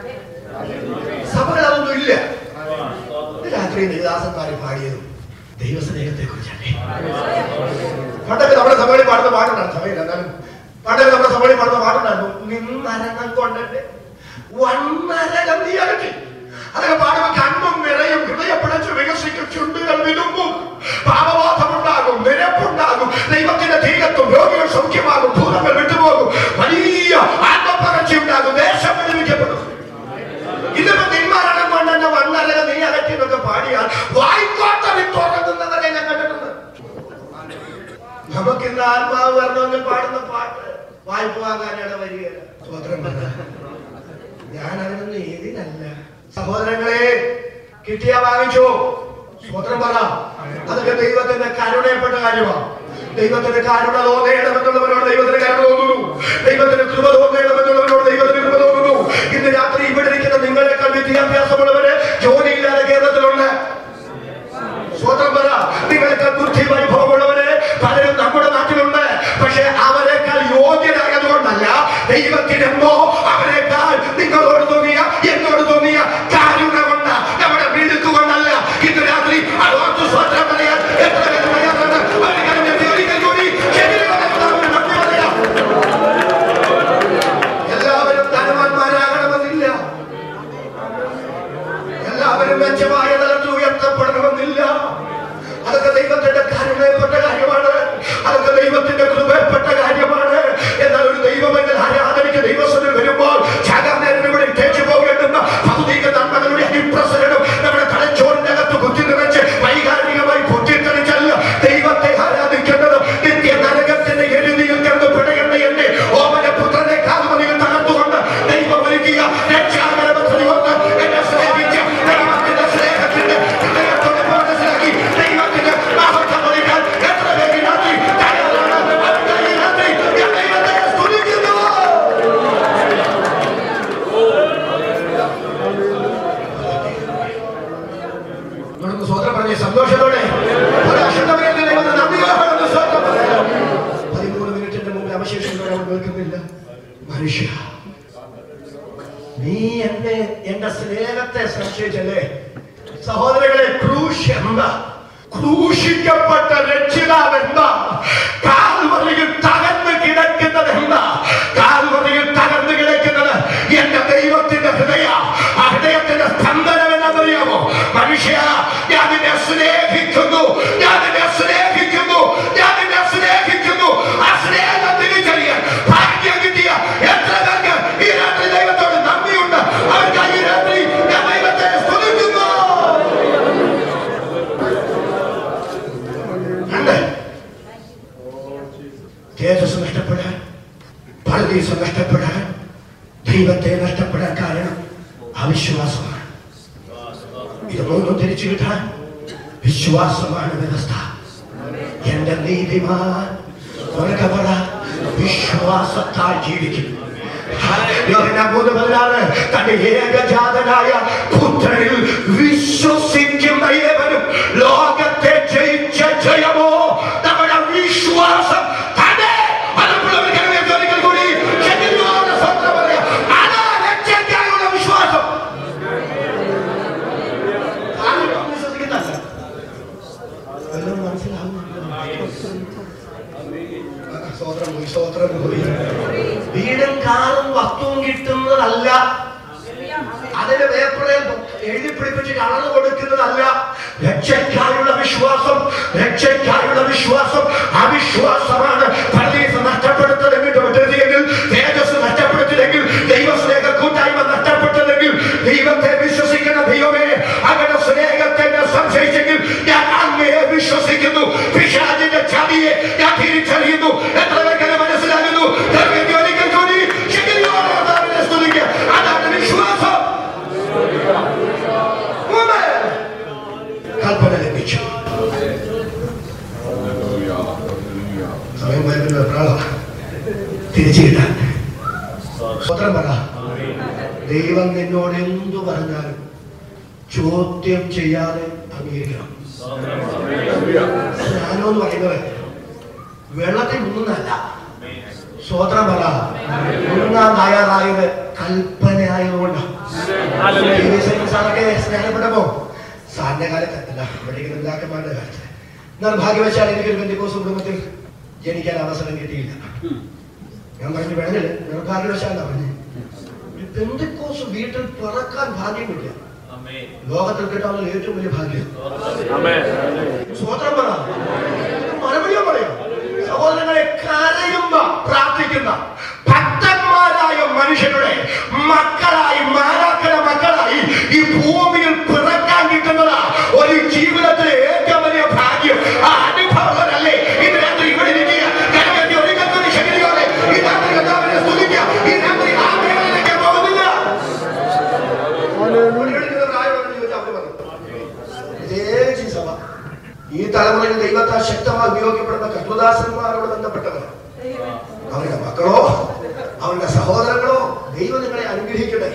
സഭകൾ അതൊന്നും ഇല്ല ഇത് രാത്രി ദേവദാസന്മാരെ പാടിയതും ദൈവസ്നേഹത്തെ കുറിച്ചല്ലേ പണ്ടൊക്കെ നമ്മുടെ സഭകളിൽ പാടുന്ന പാട്ടുണ്ടായിരുന്നു സഭയിൽ എന്നാലും പണ്ടൊക്കെ നമ്മുടെ സഭകളിൽ പാടുന്ന പാട്ടുണ്ടായിരുന്നു നിന്നരങ്ങം കൊണ്ടല്ലേ വന്നരകം നീ അകറ്റി അതൊക്കെ പാടുമ്പോ കണ്ണും നിറയും ഹൃദയപ്പിടച്ച് വികസിക്കും ചുണ്ടുകൾ വിതുമ്പും പാപബോധമുണ്ടാകും നിരപ്പുണ്ടാകും ദൈവത്തിന്റെ തീകത്തും രോഗികൾ സൗഖ്യമാകും ഭൂതങ്ങൾ വിട്ടുപോകും വലിയ ആത്മപകർച്ച ഉണ്ടാകും ദേശം വിടുവിക്കപ്പെടും ഇതിപ്പോ നിന്മാരണം കൊണ്ട് തന്നെ വന്നരക നീ അകറ്റി എന്നൊക്കെ പാടിയാൽ വായിക്കോട്ട വിട്ടുറങ്ങുന്നവരെ ഞാൻ കണ്ടിട്ടുണ്ട് നമുക്ക് ഇന്ന് ആത്മാവ് വരണമെന്ന് പാടുന്ന പാട്ട് വായ്പ വാങ്ങാനാണ് വരിക സ്വതന്ത്രം ഞാൻ അതിനൊന്നും എതിരല്ല സഹോദരങ്ങളെ കിട്ടിയാ വാങ്ങിച്ചോ സ്വതന്ത്രം പറ അതൊക്കെ ദൈവത്തിന്റെ കരുണയപ്പെട്ട കാര്യമാണ് ദൈവത്തിന്റെ കരുണ തോന്നേണമെന്നുള്ളവരോട് ദൈവത്തിന് കരുണ തോന്നുന്നു ദൈവത്തിന് കൃപ തോന്നേണമെന്നുള്ളവരോട് ദൈവത്തിന് കൃപ തോന്നുന്നു ഇന്ന് രാത്രി ഇവിടെ ഇരിക്കുന്ന നിങ്ങളെക്കാൾ വിദ്യാഭ്യാസമുള്ളവര് ജോലിയില്ലാതെ കേരളത്തിലുണ്ട് സ്വതന്ത്രം പറ നിങ്ങൾക്ക് ബുദ്ധി വൈഭവമുള്ളവര് പലരും നമ്മുടെ നാട്ടിലുണ്ട് പക്ഷെ അവരെക്കാൾ യോഗ്യരായതുകൊണ്ടല്ല ദൈവത്തിനെന്തോ അവരെക്കാൾ നിങ്ങളോട് തോന്നിയ എന്നോട് തോന്നിയ കാരുണ കൊണ്ട് നമ്മുടെ മിടുക്ക് കൊണ്ടല്ല ഇന്ന് രാത്രി അതോർത്ത് സ്വതന്ത്രം പറയാൻ എത്ര പേര് തയ്യാറുണ്ട്? ഒരു കാര്യം ഞാൻ ഒരിക്കൽ കൂടി ശരീരം കർത്താവിന് നന്ദി പറയാം. എല്ലാവരും ധനവാന്മാരാകണമെന്നില്ല എല്ലാവരും മെച്ചമായ തലത്തിൽ ഉയർത്തപ്പെടണമെന്നില്ല അതൊക്കെ ദൈവത്തിന്റെ കരുണയപ്പെട്ട കാര്യമാണ് അതൊക്കെ ദൈവത്തിന്റെ കൃപയപ്പെട്ട കാര്യമാണ് എന്നാൽ ഒരു ദൈവമെങ്കിൽ ആരാധനയ്ക്ക് ദൈവസ്ഥനിൽ വരുമ്പോൾ ചാകാനേരൻ ഇവിടെ തേച്ചു പോകേണ്ടുന്ന ഭൗതിക നന്മകളുടെ അതിപ്രസരണം നമ്മുടെ തലച്ചോറിന്റെ അകത്ത് കുത്തി നിറച്ച് വൈകാരികമായി പൊട്ടിത്തെറിച്ചല്ല ദൈവത്തെ ആരാധിക്കേണ്ടത് നിത്യ നരകത്തിന്റെ എഴുതിയിൽ കിടന്ന് പിടയുന്ന എന്നെ ഓമന പുത്രനെ കാൽമതിയിൽ തകർത്തുകൊണ്ട് ദൈവം ഒരുക്കിയ രക്ഷാകര പദ്ധതി കൊണ്ട് എന്നെ സ്നേഹിച്ച ദൈവത്തിന്റെ സ്നേഹത്തിന്റെ ഹൃദയത്തോടെ മനസ്സിലാക്കി ദൈവത്തിന്റെ മഹത്വം ഒഴിക്കാൻ എത്ര പേര് ഈ രാത്രി തയ്യാറാണ് അവരുടെ ഈ രാത്രി ഞാൻ ദൈവത്തെ സ്തുതിക്കുന്നു നമ്മളൊന്ന് സ്വതന്ത്രം പറഞ്ഞേ സന്തോഷത്തോടെ ഒരു അശുദ്ധമയത്തിൽ ദൈവത്തിന് നന്ദിയോടെ സ്വതന്ത്രം പറയാം പതിമൂന്ന് മിനിറ്റിന്റെ മുമ്പ് അവശേഷിക്കുന്നവരെ അവൻ കേൾക്കുന്നില്ല മനുഷ്യ നീ എന്നെ എന്റെ സ്നേഹത്തെ സംശയിച്ചല്ലേ സഹോദരങ്ങളെ ക്രൂശ് എന്താ ക്രൂശിക്കപ്പെട്ട രക്ഷിതാവ് എന്താ കാൽവറിയിൽ തകർന്ന് കിടക്കുന്നത് എന്താ കാൽവറിയിൽ തകർന്ന് കിടക്കുന്നത് എന്റെ ദൈവത്തിന്റെ ഹൃദയ ആ ഹൃദയത്തിന്റെ സ്പന്ദനം എന്നറിയാമോ മനുഷ്യ ഞാൻ നിന്നെ സ്നേഹിക്കുന്നു ഞാൻ നിന്നെ സ്നേഹിക്കുന്നു ഞാൻ നിന്നെ സ്നേഹിക്കുന്നു ആ സ്നേഹം തിരിച്ചറിയാൻ ഭാഗ്യം കിട്ടിയ എത്ര പേർക്ക് ഈ രാത്രി ദൈവത്തോട് നന്ദിയുണ്ട് അവർക്ക് ഈ രാത്രി ഞാൻ ദൈവത്തെ സ്തുതിക്കുന്നു ഉണ്ട്. തേജസ് നഷ്ടപ്പെടാൻ പരദീസം നഷ്ടപ്പെടാൻ ദൈവത്തെ നഷ്ടപ്പെടാൻ കാരണം അവിശ്വാസമാണ് ഇത് മൂന്നും തിരിച്ചു കിട്ടാൻ വിശ്വാസമാണ് വ്യവസ്ഥ എന്റെ നീതിമാൻ ഉറക്കെ പറ വിശ്വാസത്താൽ ജീവിക്കും യോഹന്നാൻ മൂന്ന് പതിനാറ് തന്റെ ഏകജാതനായ പുത്രനിൽ വിശ്വസിക്കുന്ന ഏവനും ലോകത്തെ ജയിച്ച ജയമോ നമ്മുടെ വിശ്വാസം തന്നെ അതുള്ളവർക്ക് അറിയാം ഒരിക്കൽ കൂടി ശരീരത്തോടെ സ്വന്തം പറയാം അതാ രക്ഷയ്ക്കായുള്ള വിശ്വാസം ആരും വിശ്വസിക്കുന്നില്ല വല്ലതും മനസ്സിലാവുന്നുണ്ടോ സ്തോത്രം പോയി സ്തോത്രം പോയി വീടും കാറും വസ്തുവും കിട്ടുന്നതല്ല അതിന് പേപ്പറിൽ എഴുതി പിടിപ്പിച്ച് കളർ കൊടുക്കുന്നതല്ല രക്ഷയ്ക്കായുള്ള വിശ്വാസം രക്ഷയ്ക്കായുള്ള വിശ്വാസം അവിശ്വാസമാണ് പരദീസം നഷ്ടപ്പെടുത്തലെങ്കിൽ വിട്ടതെങ്കിൽ തേജസ് നഷ്ടപ്പെടുത്തില്ലെങ്കിൽ ദൈവസ്നേഹ കൂട്ടായ്മ നഷ്ടപ്പെട്ടതെങ്കിൽ ദൈവത്തെ വിശ്വസിക്കുന്ന ദൈവമേ അങ്ങനെ സ്നേഹത്തെ ഞാൻ സംശയിച്ചെങ്കിൽ ഞാൻ അങ്ങയെ വിശ്വസിക്കുന്നു പിശാചിന്റെ ചതിയെ ഞാൻ തിരിച്ചറിയുന്നു എത്ര പേർക്ക് മനസ്സിലാകുന്നു ദൈവത്തെ ഒരിക്കൽ കൂടി ശരിയോടെ കർത്താവിനെ സ്തുതിക്കുക. അതാണ് വിശ്വാസം മൂന്ന്. കൽപ്പന ലഭിച്ചു സമയം വരുന്ന പ്രാളം തിരിച്ചു കിട്ടാൻ സ്വതന്ത്രം പറ ദൈവം നിന്നോട് എന്തു പറഞ്ഞാലും ചോദ്യം ചെയ്യാതെ അംഗീകരിക്കണം സ്നാനം എന്ന് പറയുന്നത് വെള്ളത്തിൽ മുങ്ങുന്നതല്ല സ്വോത്രം പറ മുങ്ങാൻ തയ്യാറായത് കൽപ്പനയായതുകൊണ്ട് സാറൊക്കെ സ്നാനപ്പെട്ടപ്പോ സാറിന്റെ കാലത്ത് അല്ല ഇവിടെ നേതാക്കന്മാരുടെ കാലത്ത് നിർഭാഗ്യവശാൽ എനിക്കൊരു ബന്ധുക്കോസ് കുടുംബത്തിൽ ജനിക്കാൻ അവസരം കിട്ടിയില്ല ഞാൻ പറഞ്ഞു വേണല് നിർഭാഗ്യവശാലാ പറഞ്ഞു ഒരു ബന്ധുക്കോസ് വീട്ടിൽ പിറക്കാൻ ഭാഗ്യം കിട്ടിയ ലോകത്തിൽ കിട്ടാവുന്ന ഏറ്റവും വലിയ ഭാഗ്യം സ്വോത്രം പറ മറുപടിയോ പറയാം സഹോദരങ്ങളെ കരയുന്ന പ്രാർത്ഥിക്കുന്ന ഭക്തന്മാരായ മനുഷ്യരുടെ മക്കളായി മാലാക്കര മക്കളായി ഈ ഭൂമിയിൽ പിറക്കാൻ കിട്ടുന്നത് ഒരു ജീവിതത്തിലെ ഏറ്റവും വലിയ ഭാഗ്യം ആ അനുഭവമല്ലേ ഇത് രാത്രി ഇവിടെ ഇരിക്കുക കരകെട്ടി ഒരുക്കം കൂടി ശരീരത്തോടെ ഈ രാത്രി കർത്താവിനെ സ്തുതിക്കുക ഈ രാത്രി ആ മേഖലയിലേക്ക് പോകുന്നില്ല ഇവിടെ പ്രായമുണ്ടെന്ന് ചോദിച്ചാൽ അവര് പറയും പ്രത്യേകിച്ച് ഈ സഭ ഈ തലമുറയിൽ ദൈവത്താൽ ശക്തമായി ഉപയോഗിക്കപ്പെടുന്ന കർത്തദാസന്മാരോട് ബന്ധപ്പെട്ടവർ അവരുടെ മക്കളോ അവരുടെ സഹോദരങ്ങളോ ദൈവം നിങ്ങളെ അനുഗ്രഹിക്കട്ടെ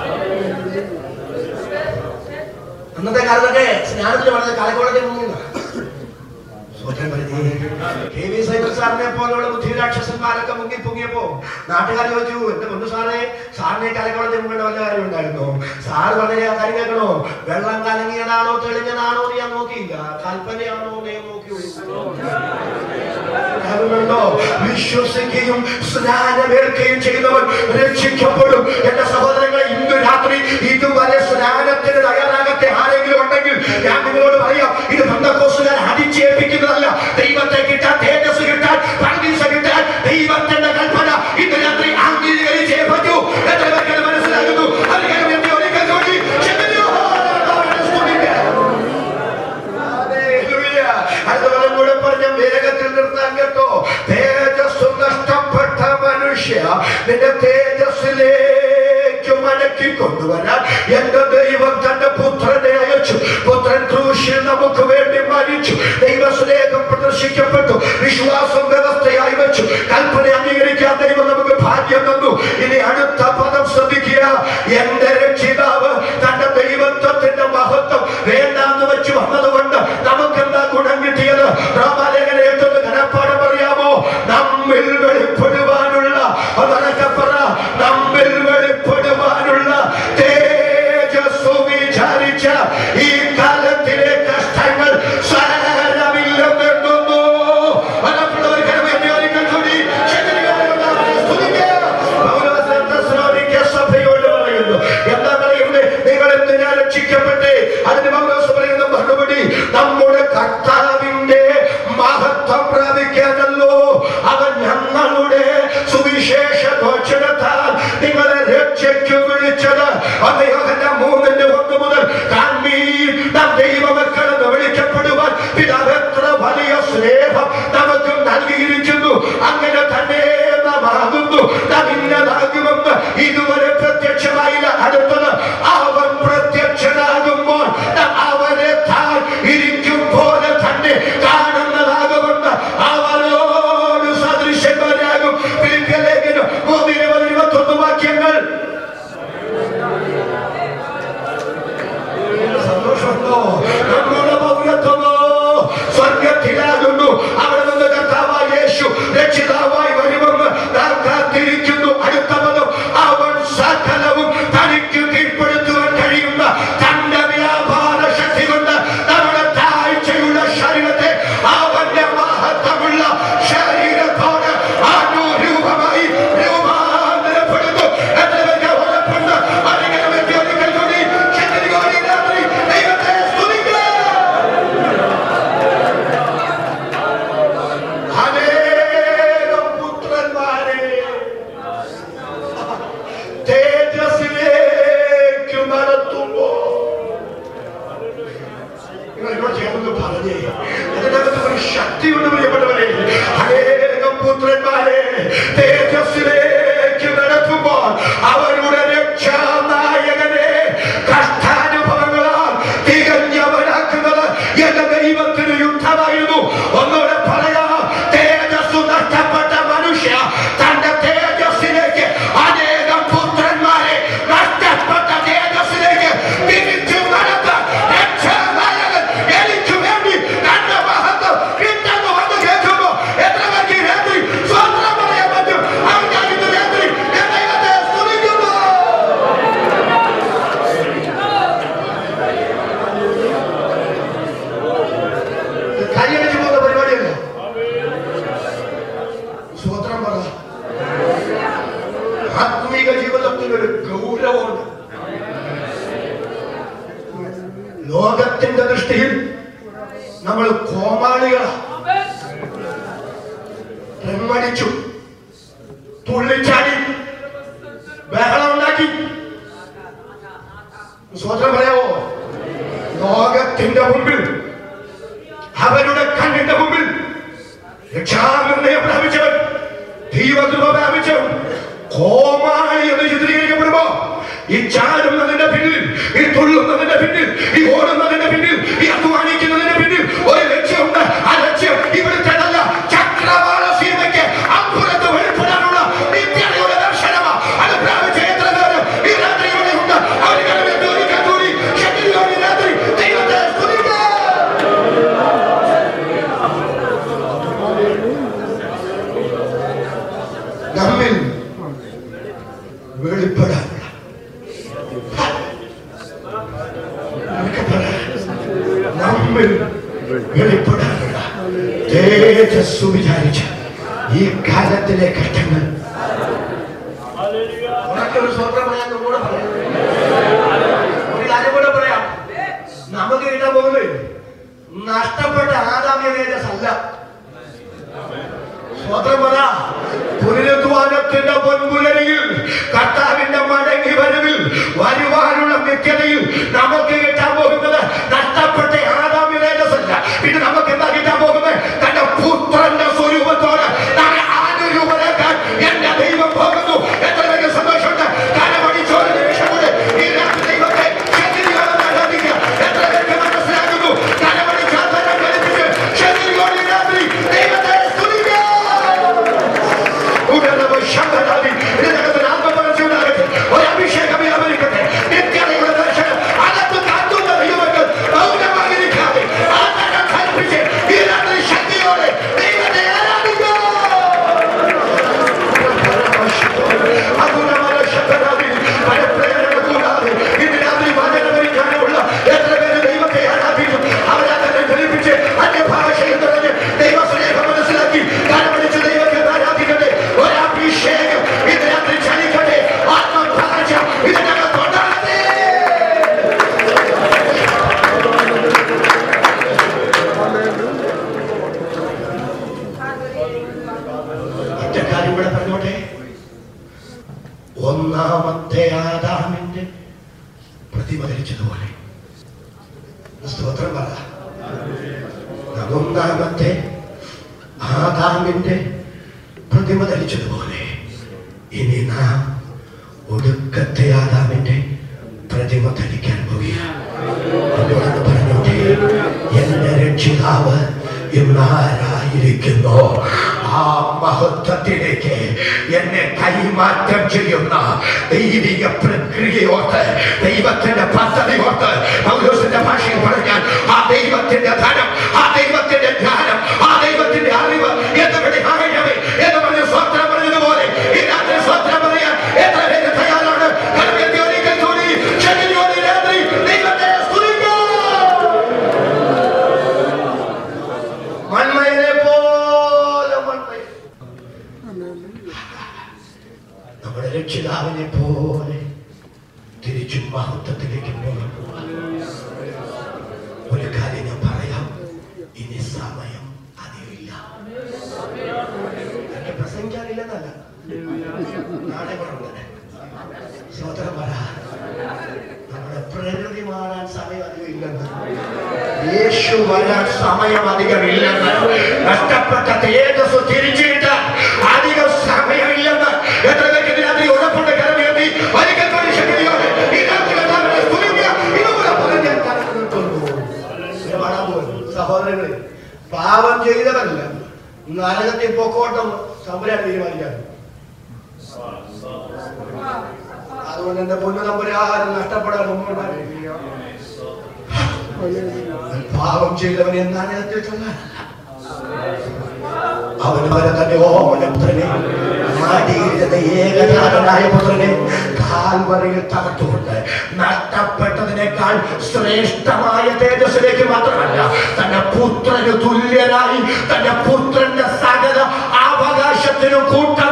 അന്നത്തെ കാലത്തൊക്കെ സ്നാനത്തിന് പറഞ്ഞ കാലക്കോളത്തെ മുങ്ങില്ല സ്വത്രം പരിധി കെ വി സൈബർ സാറിനെ പോലെയുള്ള ബുദ്ധിരാക്ഷസന്മാരൊക്കെ മുങ്ങി പൊങ്ങിയപ്പോ നാട്ടുകാർ ചോദിച്ചു എന്റെ പൊന്നു സാറേ സാറിനെ കലക്കോളത്തെ മുങ്ങേണ്ട വല്ല കാര്യം ഉണ്ടായിരുന്നോ സാറ് പറഞ്ഞ ആ കാര്യം കേൾക്കണോ വെള്ളം കലങ്ങിയതാണോ തെളിഞ്ഞതാണോ എന്ന് ഞാൻ നോക്കിയില്ല കൽപ്പനയാണോ എന്ന് ഞാൻ നോക്കിയുള്ളൂ ോ വിശ്വസിക്കുകയും സ്നാനമേൽക്കുകയും ചെയ്യുന്നവൻ രക്ഷിക്കപ്പെടും എന്റെ സഹോദരങ്ങളെ ഇന്ന് രാത്രി ഇതുവരെ സ്നാനത്തിന് തയ്യാറാകത്തെ ആരെങ്കിലും ഉണ്ടെങ്കിൽ ഞാൻ നിങ്ങളോട് പറയാം ഇത് ബന്ധക്കോസുകാർ അടിച്ചേൽപ്പിക്കുന്നതല്ല ദൈവത്തെ കിട്ടാൻ തേജസ് കിട്ടാൻ പർദീസ കിട്ടാൻ ദൈവത്തിന്റെ കൽപ്പന ഇന്ന് രാത്രി അംഗീകരിച്ചേ പറ്റൂ എത്ര പേർക്ക് മനസ്സിലാകുന്നു അതിനെ ഒരിക്കൽ കൂടി ചെന്നൈയോ സ്തുതിക്കാം ഹല്ലേലൂയ. അതുപോലെ കൂടെ പറഞ്ഞ വേഗത്തിൽ നിർത്താൻ കേട്ടോ തേജസ് നഷ്ടപ്പെട്ട മനുഷ്യ നിന്റെ തേജസ്സിലേക്ക് മടക്കി കൊണ്ടുവരാൻ എന്റെ ദൈവം തന്റെ പുത്രനെ അയച്ചു പുത്രൻ ക്രൂശിൽ നമുക്ക് വേണ്ടി മരിച്ചു ദൈവസ്നേഹം പ്രദർശിക്കപ്പെട്ടു വിശ്വാസം വ്യവസ്ഥയായി വെച്ചു കൽപ്പന അംഗീകരിക്കാൻ ദൈവം നമുക്ക് ഭാഗ്യം തന്നു ഇനി അടുത്ത പദം ശ്രദ്ധിക്കുക എന്റെ രക്ഷിതാവ് തന്റെ ദൈവത്വത്തിന്റെ മഹത്വം വേണ്ടാന്ന് വെച്ചു വന്നതുകൊണ്ട് നമുക്ക് എന്താ ഗുണം കിട്ടിയത് റോമാലേഖന എത്തുന്ന കനപ്പാടം അറിയാമോ നമ്മിൽ വെളിപ്പെടുവാനുള്ള അതൊക്കെ പറ നമ്മിൽ വെളിപ്പെടുവാനുള്ള തേജസ്സു വിചാരിച്ച ഈ കാലത്തിലെ കഷ്ടങ്ങൾ സാരമില്ലെന്നെണ്ണുന്നു മലപ്പുറം കരമേറ്റി ഒരിക്കൽ കൂടി സഭയോട് പറയുന്നു എന്താ പറയുന്നത് നിങ്ങൾ എന്തിനാ രക്ഷിക്കപ്പെട്ടേ അതിന് പൗലോസ് പറയുന്ന മറുപടി നമ്മുടെ കർത്താവിന്റെ മഹത്വം പ്രാപിക്കാനല്ലോ അവൻ ഞങ്ങളുടെ സുവിശേഷ ഘോഷണത്താൽ നിങ്ങളെ രക്ഷയ്ക്ക് വിളിച്ചത് അദ്ദേഹത്തിന്റെ മൂന്നിന്റെ ഒന്ന് മുതൽ കാൺമീൻ നാം ദൈവമക്കളെന്ന് വിളിക്കപ്പെടുവാൻ പിതാവ് എത്ര വലിയ സ്നേഹം നമുക്ക് നൽകിയിരിക്കുന്നു അങ്ങനെ തന്നെ നാം ആകുന്നു നാം ഇന്നതാകുമെന്ന് ഇതുവരെ പ്രത്യക്ഷമായില്ല അടുത്തത് അവൻ പ്രത്യക്ഷനാകുമ്പോൾ നാം അവനെ താൻ ഇരിക്കും പോലെ തന്നെ കാണുന്നതാകുമെന്ന് അവനോട് സദൃശ്യന്മാരാകും ഫിലിപ്പിയ ലേഖനം മൂന്നിരുപത് ഇരുപത്തൊന്ന് വാക്യങ്ങൾ സ്വതന്ത്രം പറ ആത്മീക ജീവിതത്തിൽ ഒരു ഗൗരവമുണ്ട് ലോകത്തിന്റെ ദൃഷ്ടിയിൽ നമ്മൾ കോമാളികളാണ് തെമ്മടിച്ചു തുള്ളിച്ചാടി ബഹളം ഉണ്ടാക്കി സ്വതന്ത്രം പറയാവോ ലോകത്തിന്റെ മുമ്പിൽ അവരുടെ കണ്ണിന്റെ മുമ്പിൽ രക്ഷാനിർണയം പ്രാപിച്ചവൻ ദൈവകൃപ പ്രാപിച്ചവൻ കോമാളി എന്ന് ചിത്രീകരിക്കപ്പെടുമ്പോ ഈ ചാടുന്നതിന്റെ പിന്നിൽ ഈ തുള്ളുന്നതിന്റെ പിന്നിൽ ഈ ഓടുന്നതിന്റെ പിന്നിൽ ഈ അധ്വാനിക്കുന്നതിന്റെ പിന്നിൽ ഒരു ലക്ഷ്യമുണ്ട് ആ ലക്ഷ്യം ഇവിടുത്തേതല്ല ചക്രവാള സീമയ്ക്ക് അപ്പുറത്ത് വെളിപ്പെടാനുള്ള നിത്യതയുടെ ദർശനമാണ് അത് പ്രാപിച്ച എത്ര പേര് ഈ രാത്രി ഇവിടെ ഉണ്ട് അവർ കടവിൽ തൂരി കത്തൂരി ഷട്ടിലോടി രാത്രി ദൈവത്തെ സ്തുതിക്കുക നമ്മിൽ വെളിപ്പെടാനുള്ള ഉറക്കെ പറ. നമ്മിൽ വെളിപ്പെടാനുള്ള തേജസ്സു വിചാരിച്ച് ഈ കാലത്തിലെ ഘട്ടങ്ങൾ ഉറക്കെ ഒരു സ്വന്തം പറയാൻ കൂടെ പറയാം ഒരു കാര്യം കൂടെ പറയാം നമുക്ക് കിട്ടാൻ പോകുന്നത് നഷ്ടപ്പെട്ട ആദാമ്യ തേജസ് അല്ല സ്വതന്ത്രം പറ പുനരുദ്ധാനത്തിന്റെ പൊൻപുലരിയിൽ കർത്താവിന്റെ മടങ്ങി വരവിൽ വരുവാനുള്ള നിത്യതയിൽ നമുക്ക് കിട്ടാൻ പോകുന്നത് നഷ്ടപ്പെട്ട ആദാമ്യ തേജസ്സല്ല പിന്നെ നമുക്ക് എന്താ കിട്ടാൻ പോകുന്നത് തന്റെ പുത്രന്റെ സ്വരൂപത്തോട് നമ്മെ ആനുരൂപരാക്കാൻ എന്റെ ദൈവം പോകുന്നു എത്ര വലിയ സന്തോഷമുണ്ട് കരമടിച്ചോട് നിമിഷം കൊണ്ട് ഈ രാത്രി ദൈവത്തെ ശരീരം ആരാധിക്കുക എത്ര പേർക്ക് മനസ്സിലാക്കുന്നു കരമടിച്ചാത്തരം കളിപ്പിച്ച് ശരീരം രാത്രി ദൈവത്തെ സ്തുതിക്കുക ഉടനവ ശബ്ദനാദി ഇതിനകത്ത് ആത്മപരസ്യമുണ്ടാകട്ടെ ഒരു അഭിഷേകം വ്യാപരിക്കട്ടെ നിത്യതയുടെ ദർശനം അകത്ത് കാത്തുന്ന ദൈവങ്ങൾ മൗനമായിരിക്കാതെ ആത്മകം കൽപ്പിച്ച് ഈ രാത്രി ശക്തിയോടെ ദൈവത്തെ ആരാധിക്കുക അതുലമായ ശബ്ദനാദി പരപ്രേരണ കൂടാതെ ഇന്ന് രാത്രി വചനമരിക്കാനുള്ള എത്ര പേര് ദൈവത്തെ ആരാധിക്കും അവരങ്ങനെ ധരിപ്പിച്ച് അന്യഭാഷയിൽ തുടങ്ങി ദൈവസ്നേഹം മനസ്സിലാക്കി കരമടിച്ച് ദൈവത്തെ ആരാധിക്കട്ടെ ഒരഭിഷേകം ഇന്ന് രാത്രി ചലിക്കട്ടെ ആത്മഭാഷ ഇതിനകത്ത് ഉണ്ടാകട്ടെ ഒറ്റ കാര്യം ഇവിടെ പറഞ്ഞോട്ടെ ഒന്നാമത്തെ ആദാമിന്റെ പ്രതിമ ധരിച്ചതുപോലെ സ്തോത്രം പറ ഒന്നാമത്തെ ആദാമിന്റെ പ്രതിമ ധരിച്ചതുപോലെ ഇനി നാം ഒടുക്കത്തെ ആദാമിന്റെ പ്രതിമ ധരിക്കാൻ പോകുകയാണ് എന്നോടൊന്ന് പറഞ്ഞോട്ടെ എന്റെ രക്ഷിതാവ് ഇന്നാരായിരിക്കുന്നു ആ മഹത്വത്തിലേക്ക് എന്നെ കൈമാറ്റം ചെയ്യുന്ന ദൈവിക പ്രക്രിയയോട്ട് ദൈവത്തിന്റെ പദ്ധതി ഓർത്ത് പൗലോസിന്റെ ഭാഷയിൽ പറഞ്ഞാൽ ആ ദൈവത്തിന്റെ ധനം ആ ദൈവത്തിന്റെ ജ്ഞാനം ആ ദൈവത്തിന്റെ അറിവ് എന്ന് വിളിഹാകണമേ എന്ന് പറഞ്ഞ് സ്വത്രം പറഞ്ഞതുപോലെ ഈ രാത്രി സ്വത്രം പറയാൻ എത്ര പേര് തയ്യാറാണ് കർമ്മത്തെ ഒരിക്കൽ കൂടി ശനിയോടെ രാത്രി ദൈവത്തെ സ്തുതിക്കാം മൺമയനെ പോലെ മൺമയൻ നമ്മുടെ രക്ഷിതാവിനെ പോലെ തിരിച്ചു മഹത്വത്തിലേക്ക് പോകാൻ പോവാം. ഒരു കാര്യം ഞാൻ പറയാം ഇനി സമയം അധികമില്ല എനിക്ക് പ്രസംഗിക്കാനില്ലെന്നല്ല നാളെ പറഞ്ഞത് സ്വതന്ത്രം പറ നമ്മുടെ പ്രകൃതി മാറാൻ സമയം അധികം ഇല്ലെന്ന് യേശു വരാൻ സമയം അധികമില്ലെന്ന് നഷ്ടപ്പെട്ട തേജസ് തിരിച്ചു കിട്ടാൻ അധികം സമയമില്ലെന്ന് എത്ര പേർക്ക് ഇതിനകത്ത് ഉറപ്പുണ്ട് കരമേറി ഒരിക്കൽ കൂടി ശക്തിയോടെ ഈ രാത്രി കർത്താവിനെ സ്തുതിക്കുക. ഇതുകൂടെ പറഞ്ഞ് ഞാൻ കരങ്ങൾ നിർത്തുന്നു. ഇത് പാടാൻ പോകുന്നു. സഹോദരങ്ങളെ പാപം ചെയ്തവരല്ല നരകത്തിൽ പൊക്കോട്ടം തമ്പുരാൻ തീരുമാനിക്കാറ് അതുകൊണ്ട് എന്റെ പൊന്നു തമ്പുരാൻ നഷ്ടപ്പെടാൻ മുമ്പുണ്ടായില്ല പാപം ചെയ്തവൻ എന്നാണ് അതിൽ ചൊല്ലാനല്ല അവൻ വരെ തന്റെ ഓമനപുത്രനെ മാടിയിരുന്ന ഏകജാതനായ പുത്രനെ കാൽവറയിൽ തകർത്തുകൊണ്ട് നഷ്ടപ്പെട്ടതിനേക്കാൾ ശ്രേഷ്ഠമായ തേജസ്സിലേക്ക് മാത്രമല്ല തന്റെ പുത്രന് തുല്യനായി തന്റെ പുത്രന്റെ സകല അവകാശത്തെ കൂട്ടത്തിനും കൂട്ട